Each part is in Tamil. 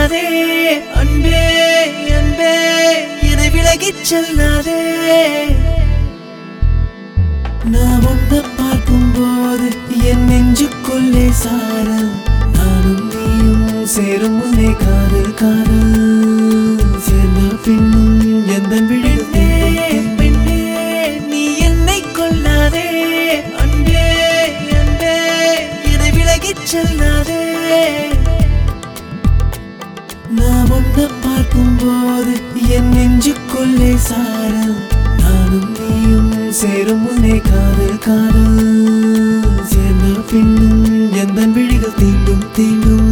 கொள்ளாதே அன்பே அன்பே என்னை விலகிச் செல்லாதே நான் உன்னை பார்க்கும்போது என் நெஞ்சுக்குள்ளே சாரல் நானும் நீயும் சேரும் முன்னே காதல் காதல் சேர்ந்த பின்னும் எந்த விழித்தே பெண்ணே நீ என்னை கொள்ளாதே அன்பே அன்பே என்னை விலகிச் செல்லாதே நான் உன்னை பார்க்கும்போது என் நெஞ்சுக்குள்ளே சாரல் நானும் நீயும் சேரும் முன்னே காதல் காதல் சேர்ந்த பின்னும் எந்த விழிகள் தீண்டும் தீண்டும்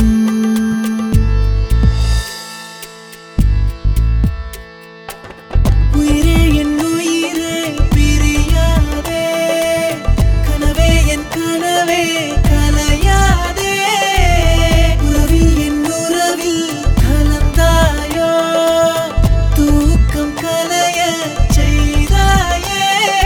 உயிரே என் உயிரே பிரியாதே கனவே என் கனவே கலையாதே உறவில் என் உறவில் கலந்தாயோ தூக்கம் கலைய செய்தாயே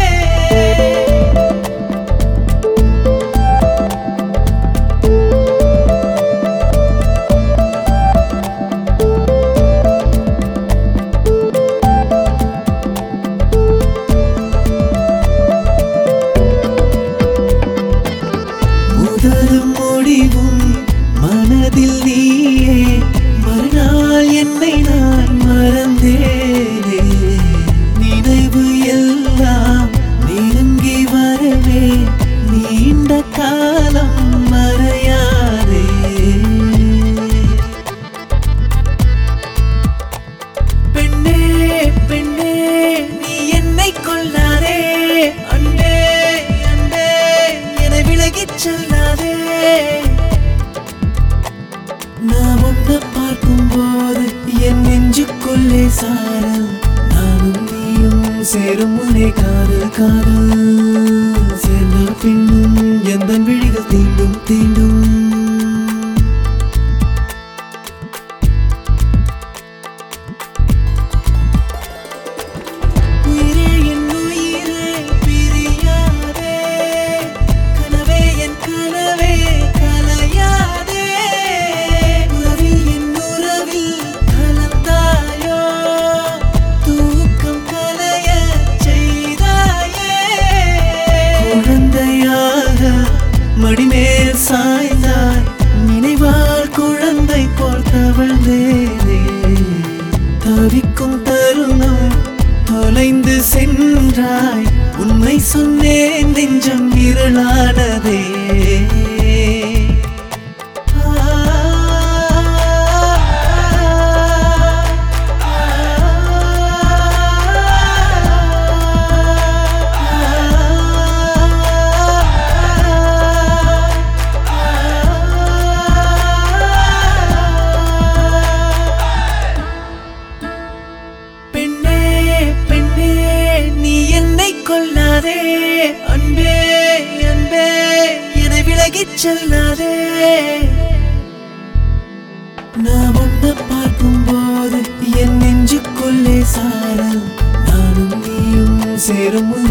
முதலும் முடிவும் மனதில் நீயே மறுநாள் என்னை நான் மறந்தேனே நினைவு எல்லாம் நெருங்கி வரவே நீண்ட காலம் மறையாதே பெண்ணே பெண்ணே நீ என்னை கொல்லாதே அன்பே அன்பே என்னை விலகிச் செல்லாதே நான் உன்னை பார்க்கும்போது என் நெஞ்சுக்குள்ளே சாரல் நானும் நீயும் சேரும் முன்னே காதல் காதல் சேர்ந்த பின்னும் எந்த விழிகள் தீண்டும் தீண்டும் உயிரே என் உயிரே பிரியாதே கனவே என் கனவே கலையாதே உறவில் என் உறவில் கலந்தாயோ தூக்கம் கலைய செய்தாயே குழந்தையாக மடிமேல் சாய்ந்தாய் நினைவால் குழந்தை போல் தவழ்ந்தேனே தவிக்கும் தருணம் தொலைந்து சென்றாய் உண்மை சொன்னேன் நெஞ்சம் இருளானதே பெண்ணே பெண்ணே நீ என்னை கொல்லாதே அன்பே அன்பே என்னை விலகிச் செல்லாதே நான் உன்னை பார்க்கும்போது என் நெஞ்சுக்குள்ளே சாரல் நானும் நீயும் சேரும்